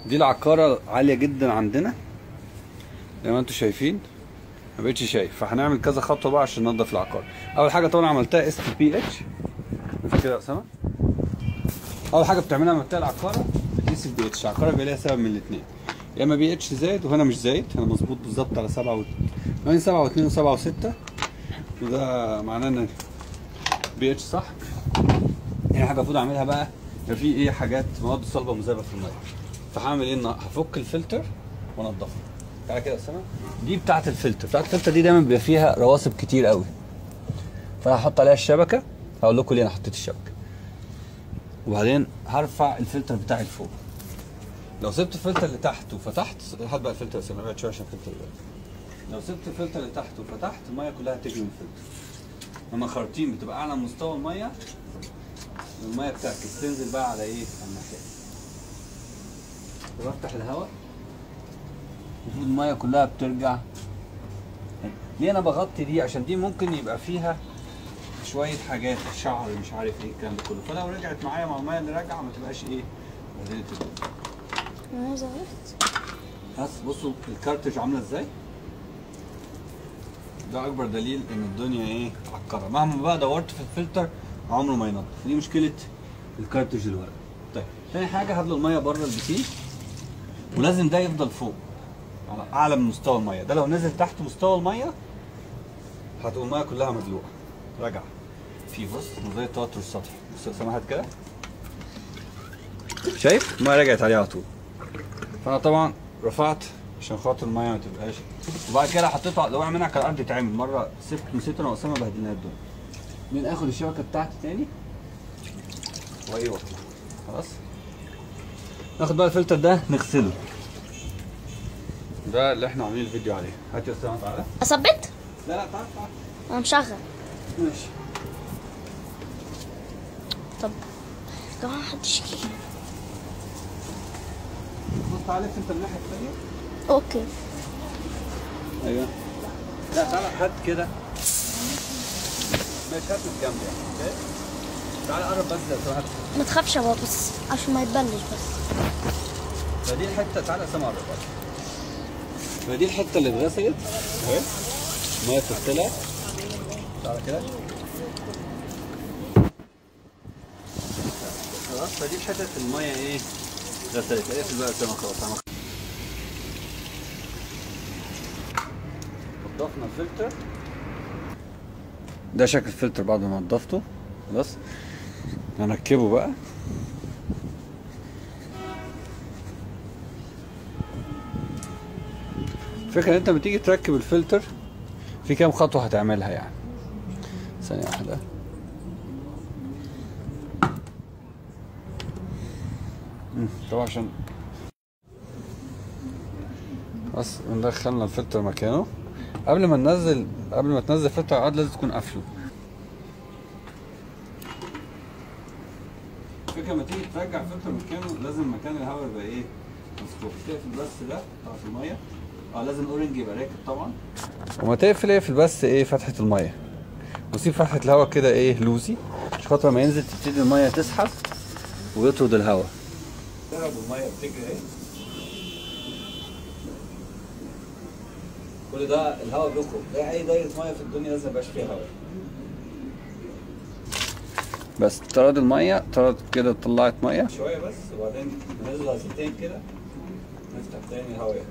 دي العقارة عالية جدا عندنا زي ما انتم شايفين ما بقتش شايف فهنعمل كذا خطوة بقى عشان ننضف العقارة أول حاجة طبعا عملتها اس تي بي اتش كده يا أسامة أول حاجة بتعملها لما بتلاقي العقارة بتقيس البي اتش العقارة بيبقى ليها سبب من الاتنين يا إما بي اتش زايد وهنا مش زايد هنا مظبوط بالظبط على سبعة و ما بين سبعة واتنين وسبعة وستة وده معناه إن بي اتش صح هنا حاجة المفروض أعملها بقى يبقى في إيه حاجات مواد صلبة مذابة في المية فهعمل ايه النا- هفك الفلتر وانضفه تعالى كده يا اسامه دي بتاعه الفلتر بتاعه الفلتر دي دايما بيبقى فيها رواسب كتير قوي فانا هحط عليها الشبكه هقول لكم ليه انا حطيت الشبكه وبعدين هرفع الفلتر بتاعي لفوق لو سبت الفلتر لتحت وفتحت هات بقى الفلتر يا اسامه ابعد شويه عشان الفلتر يبعد. لو سبت الفلتر لتحت وفتحت الميه كلها هتجري من الفلتر لما خراطيم بتبقى اعلى من مستوى الميه الميه بتعكس تنزل بقى على ايه على المكان بفتح الهواء المفروض الميه كلها بترجع ليه انا بغطي دي عشان دي ممكن يبقى فيها شويه حاجات شعر مش عارف ايه الكلام ده كله فلو رجعت معايا مع الميه اللي راجعه ما تبقاش ايه بهدلت الدنيا. انا زعلت بس بصوا الكارتج عامله ازاي ده اكبر دليل ان الدنيا ايه عكره مهما بقى دورت في الفلتر عمره ما ينضف دي مشكله الكارتج الورق طيب تاني حاجه هات له الميه بره البسين ولازم ده يفضل فوق على اعلى من مستوى الميه ده لو نزل تحت مستوى الميه هتقوم الميه كلها مدلوقه راجعه في بص زي التوتر السطحي بص سمحت كده شايف الميه رجعت عليه على طول فانا طبعا رفعت عشان خاطر الميه ما تبقاش وبعد كده حطيتها لو منها كان الارض يتعمل مره سبت نسيت انا واسامه بهدلنا الدنيا مين اخد الشبكه بتاعتي تاني وايه واطلع خلاص ناخد بقى الفلتر ده نغسله ده اللي احنا عاملين الفيديو عليه هات يا اسامه تعالى اثبت لا لا تعالى تعالى انا مشغل ماشي طب كمان محدش يجي بص تعالى لف انت الناحيه الثانيه اوكي ايوه لا تعالى هات كده ماشي هات من الجنب يعني اوكي تعالى قرب بس يا اسامه هات ما تخافش يا بابا بس عشان ما يتبلش بس فدي الحته تعالى سامع قرب بس فدي الحته اللي اتغسلت اهي الميه بتطلع تعالى كده خلاص فدي الحته الميه ايه غسلت اقفل بقى يا اسامه خلاص عمل نضفنا الفلتر ده شكل الفلتر بعد ما نضفته خلاص هنركبه بقى الفكرة ان انت لما تيجي تركب الفلتر في كام خطوة هتعملها يعني ثانية واحدة مم، طبعا عشان بس ندخلنا الفلتر مكانه قبل ما ننزل قبل ما تنزل فلتر عاد لازم تكون قافله الفكرة لما تيجي ترجع فلتر مكانه لازم مكان الهواء يبقى ايه مفتوح تقفل بس ده بتاع المية اه لازم اورنج يبقى راكب طبعا وما تقفل اقفل بس ايه فتحة المية وسيب فتحة الهواء كده ايه لوزي عشان خاطر لما ينزل تبتدي المية تسحب ويطرد الهواء تهرب المية بتجري اهي كل ده الهواء بيخرج ده اي دايرة مية في الدنيا لازم يبقاش فيها هواء بس طرد المية طرد كده طلعت مية شوية بس وبعدين ننزل غزلتين كده نفتح تاني الهواء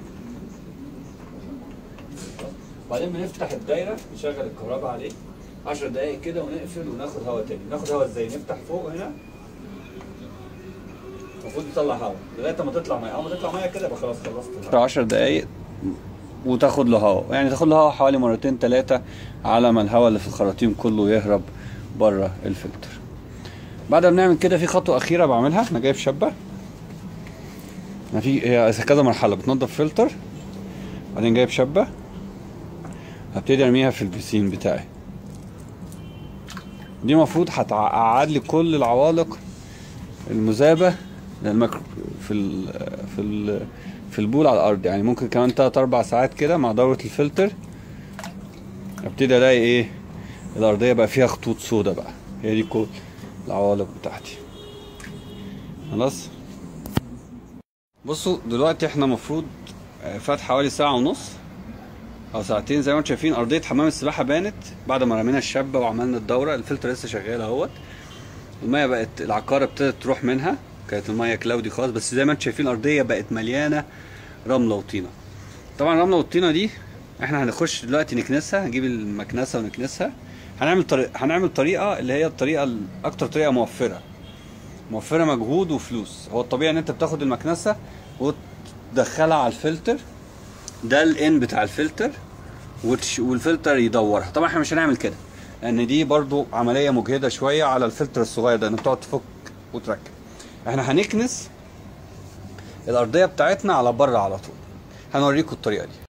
وبعدين بنفتح الدايرة نشغل الكهرباء عليه 10 دقايق كده ونقفل وناخد هواء تاني ناخد هواء ازاي نفتح فوق هنا المفروض يطلع هواء لغايه ما تطلع ميه اول ما تطلع ميه كده يبقى خلاص خلصت 10 دقايق وتاخد له هواء يعني تاخد له هواء حوالي مرتين ثلاثه على ما الهواء اللي في الخراطيم كله يهرب بره الفلتر بعد ما بنعمل كده في خطوه اخيره بعملها انا جايب شبه انا في هي كذا مرحله بتنضف فلتر بعدين جايب شبه هبتدي ارميها في البسين بتاعي دي المفروض هتقعد لي كل العوالق المذابه للميكرو في ال في ال في البول على الارض يعني ممكن كمان 3 4 ساعات كده مع دوره الفلتر ابتدي الاقي ايه الارضيه بقى فيها خطوط سودا بقى هي دي كل العوالق بتاعتي خلاص بصوا دلوقتي احنا المفروض فات حوالي ساعة ونص او ساعتين زي ما انتم شايفين ارضية حمام السباحة بانت بعد ما رمينا الشابة وعملنا الدورة الفلتر لسه شغال اهوت المية بقت العقارة ابتدت تروح منها كانت المية كلاودي خالص بس زي ما انتم شايفين الارضية بقت مليانة رملة وطينة طبعا الرملة والطينة دي احنا هنخش دلوقتي نكنسها نجيب المكنسة ونكنسها هنعمل طريقة هنعمل طريقة اللي هي الطريقة ال- اكتر طريقة موفرة موفرة مجهود وفلوس هو الطبيعي ان انت بتاخد المكنسة وتدخلها على الفلتر ده الان بتاع الفلتر وتش- والفلتر يدورها طبعا احنا مش هنعمل كده لان دي برضو عمليه مجهده شويه على الفلتر الصغير ده انك تقعد تفك وتركب احنا هنكنس الارضيه بتاعتنا على بره على طول هنوريكم الطريقه دي